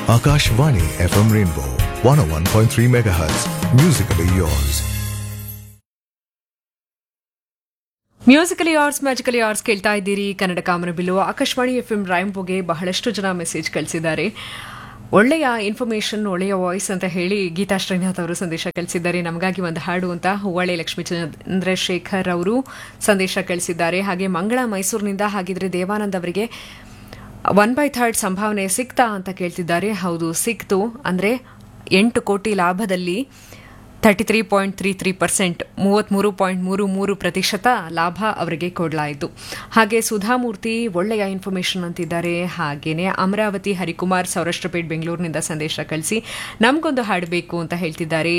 Akashvani FM Rainbow 101.3 MHz. Musically yours. Musically yours magically yours ಕೇಳ್ತಾ ಇದ್ದೀರಿ ಕನ್ನಡ ಕಾಮನಬಿಲ್ಲು Akashvani F M ರಾಯಂಪುಗೆ ಬಹಳಷ್ಟು ಜನ ಮೆಸೇಜ್ ಕಳಿಸಿದ್ದಾರೆ ಒಳ್ಳೆಯ ಇನ್ಫಾರ್ಮೇಶನ್ ಒಳ್ಳೆಯ ವಾಯ್ಸ್ ಅಂತ ಹೇಳಿ ಗೀತಾ ಶ್ರೀನಾಥ್ ಅವರು ಸಂದೇಶ ಕಳಿಸಿದ್ದಾರೆ ನಮಗಾಗಿ ಒಂದು ಹಾಡು ಅಂತ ಹೂವಳೆ ಲಕ್ಷ್ಮೀ ಚಂದ್ರಶೇಖರ್ ಅವರು ಸಂದೇಶ ಕಳಿಸಿದ್ದಾರೆ ಹಾಗೆ ಮಂಗಳ ಮೈಸೂರಿನಿಂದ ಹಾಗಿದ್ರೆ ದೇವಾನಂದ್ ಅವರಿಗೆ ಒನ್ ಬೈ ಥರ್ಡ್ ಸಂಭಾವನೆ ಸಿಕ್ತಾ ಅಂತ ಕೇಳ್ತಿದ್ದಾರೆ ಹೌದು ಸಿಕ್ತು ಅಂದರೆ ಎಂಟು ಕೋಟಿ ಲಾಭದಲ್ಲಿ thirty three point three three percent ಮೂವತ್ತ್ಮೂರು ಪಾಯಿಂಟ್ ಮೂರು ಮೂರು ಪ್ರತಿಶತ ಲಾಭ ಅವರಿಗೆ ಕೊಡಲಾಯಿತು ಹಾಗೆ ಸುಧಾಮೂರ್ತಿ ಒಳ್ಳೆಯ ಇನ್ಫಾರ್ಮೇಷನ್ ಅಂತಿದ್ದಾರೆ ಹಾಗೇನೆ ಅಮರಾವತಿ ಹರಿಕುಮಾರ್ ಸೌರಾಷ್ಟ್ರಪೇಟ್ ಬೆಂಗಳೂರಿನಿಂದ ಸಂದೇಶ ಕಳಿಸಿ ನಮಗೊಂದು ಹಾಡಬೇಕು ಅಂತ ಹೇಳ್ತಿದ್ದಾರೆ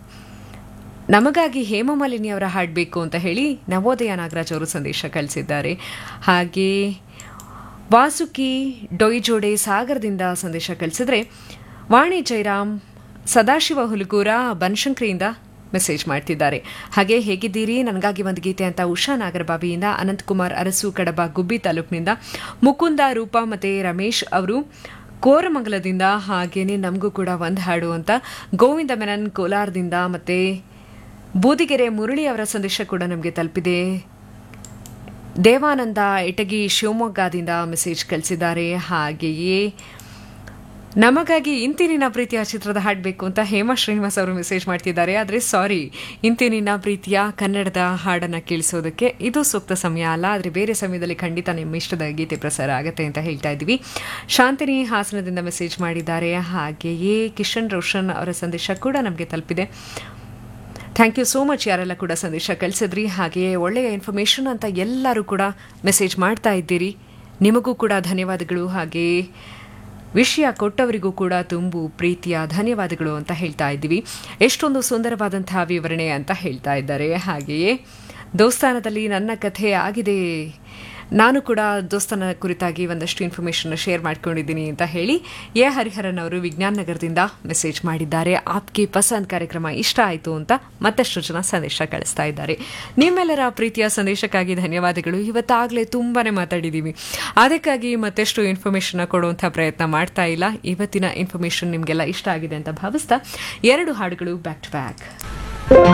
ನಮಗಾಗಿ ಹೇಮಮಾಲಿನಿ ಅವರ ಹಾಡಬೇಕು ಅಂತ ಹೇಳಿ ನವೋದಯ ನಾಗರಾಜ್ ಅವರು ಸಂದೇಶ ಕಳಿಸಿದ್ದಾರೆ ಹಾಗೆ ವಾಸುಕಿ ಡೊಯ್ಜೋಡೆ ಸಾಗರದಿಂದ ಸಂದೇಶ ಕಳಿಸಿದ್ರೆ ವಾಣಿ ಜೈರಾಮ್ ಸದಾಶಿವ ಹುಲಗೂರ ಬನಶಂಕರಿಯಿಂದ ಮೆಸೇಜ್ ಮಾಡ್ತಿದ್ದಾರೆ ಹಾಗೆ ಹೇಗಿದ್ದೀರಿ ನನಗಾಗಿ ಒಂದು ಗೀತೆ ಅಂತ ಉಷಾ ನಾಗರಬಾವಿಯಿಂದ ಅನಂತಕುಮಾರ್ ಅರಸು ಕಡಬ ಗುಬ್ಬಿ ತಾಲೂಕಿನಿಂದ ಮುಕುಂದ ರೂಪಾ ಮತ್ತೆ ರಮೇಶ್ ಅವರು ಕೋರಮಂಗಲದಿಂದ ಹಾಗೇನೆ ನಮಗೂ ಕೂಡ ಒಂದು ಹಾಡು ಅಂತ ಗೋವಿಂದ ಮೆನನ್ ಕೋಲಾರದಿಂದ ಮತ್ತೆ ಬೂದಿಗೆರೆ ಮುರಳಿ ಅವರ ಸಂದೇಶ ಕೂಡ ನಮಗೆ ತಲುಪಿದೆ ದೇವಾನಂದ ಇಟಗಿ ಶಿವಮೊಗ್ಗದಿಂದ ಮೆಸೇಜ್ ಕಳಿಸಿದ್ದಾರೆ ಹಾಗೆಯೇ ನಮಗಾಗಿ ಇಂತಿನಿನ ಪ್ರೀತಿಯ ಚಿತ್ರದ ಹಾಡಬೇಕು ಅಂತ ಹೇಮಾ ಶ್ರೀನಿವಾಸ್ ಅವರು ಮೆಸೇಜ್ ಮಾಡ್ತಿದ್ದಾರೆ ಆದರೆ ಸಾರಿ ಇಂತಿನಿನ ಪ್ರೀತಿಯ ಕನ್ನಡದ ಹಾಡನ್ನು ಕೇಳಿಸೋದಕ್ಕೆ ಇದು ಸೂಕ್ತ ಸಮಯ ಅಲ್ಲ ಆದರೆ ಬೇರೆ ಸಮಯದಲ್ಲಿ ಖಂಡಿತ ನಿಮ್ಮ ಇಷ್ಟದ ಗೀತೆ ಪ್ರಸಾರ ಆಗುತ್ತೆ ಅಂತ ಹೇಳ್ತಾ ಇದ್ದೀವಿ ಶಾಂತಿನಿ ಹಾಸನದಿಂದ ಮೆಸೇಜ್ ಮಾಡಿದ್ದಾರೆ ಹಾಗೆಯೇ ಕಿಶನ್ ರೋಷನ್ ಅವರ ಸಂದೇಶ ಕೂಡ ನಮಗೆ ತಲುಪಿದೆ ಥ್ಯಾಂಕ್ ಯು ಸೋ ಮಚ್ ಯಾರೆಲ್ಲ ಕೂಡ ಸಂದೇಶ ಕಳಿಸಿದ್ರಿ ಹಾಗೆಯೇ ಒಳ್ಳೆಯ ಇನ್ಫಾರ್ಮೇಷನ್ ಅಂತ ಎಲ್ಲರೂ ಕೂಡ ಮೆಸೇಜ್ ಮಾಡ್ತಾ ಇದ್ದೀರಿ ನಿಮಗೂ ಕೂಡ ಧನ್ಯವಾದಗಳು ಹಾಗೆಯೇ ವಿಷಯ ಕೊಟ್ಟವರಿಗೂ ಕೂಡ ತುಂಬು ಪ್ರೀತಿಯ ಧನ್ಯವಾದಗಳು ಅಂತ ಹೇಳ್ತಾ ಇದ್ದೀವಿ ಎಷ್ಟೊಂದು ಸುಂದರವಾದಂತಹ ವಿವರಣೆ ಅಂತ ಹೇಳ್ತಾ ಇದ್ದಾರೆ ಹಾಗೆಯೇ ದೋಸ್ತಾನದಲ್ಲಿ ನನ್ನ ಕಥೆ ಆಗಿದೆ ನಾನು ಕೂಡ ದೋಸ್ತಾನ ಕುರಿತಾಗಿ ಒಂದಷ್ಟು ಇನ್ಫಾರ್ಮೇಷನ್ ಶೇರ್ ಮಾಡ್ಕೊಂಡಿದ್ದೀನಿ ಅಂತ ಹೇಳಿ ಎ ಹರಿಹರನ್ ಅವರು ವಿಜ್ಞಾನ ನಗರದಿಂದ ಮೆಸೇಜ್ ಮಾಡಿದ್ದಾರೆ ಆಪ್ಗೆ ಪಸಂದ್ ಕಾರ್ಯಕ್ರಮ ಇಷ್ಟ ಆಯಿತು ಅಂತ ಮತ್ತಷ್ಟು ಜನ ಸಂದೇಶ ಕಳಿಸ್ತಾ ಇದ್ದಾರೆ ನಿಮ್ಮೆಲ್ಲರ ಪ್ರೀತಿಯ ಸಂದೇಶಕ್ಕಾಗಿ ಧನ್ಯವಾದಗಳು ಇವತ್ತಾಗಲೇ ತುಂಬಾನೇ ಮಾತಾಡಿದ್ದೀವಿ ಅದಕ್ಕಾಗಿ ಮತ್ತಷ್ಟು ಇನ್ಫಾರ್ಮೇಷನ್ ಕೊಡುವಂಥ ಪ್ರಯತ್ನ ಮಾಡ್ತಾ ಇಲ್ಲ ಇವತ್ತಿನ ಇನ್ಫಾರ್ಮೇಷನ್ ನಿಮಗೆಲ್ಲ ಇಷ್ಟ ಆಗಿದೆ ಅಂತ ಭಾವಿಸ್ತಾ ಎರಡು ಹಾಡುಗಳು ಬ್ಯಾಕ್ ಟು ಬ್ಯಾಕ್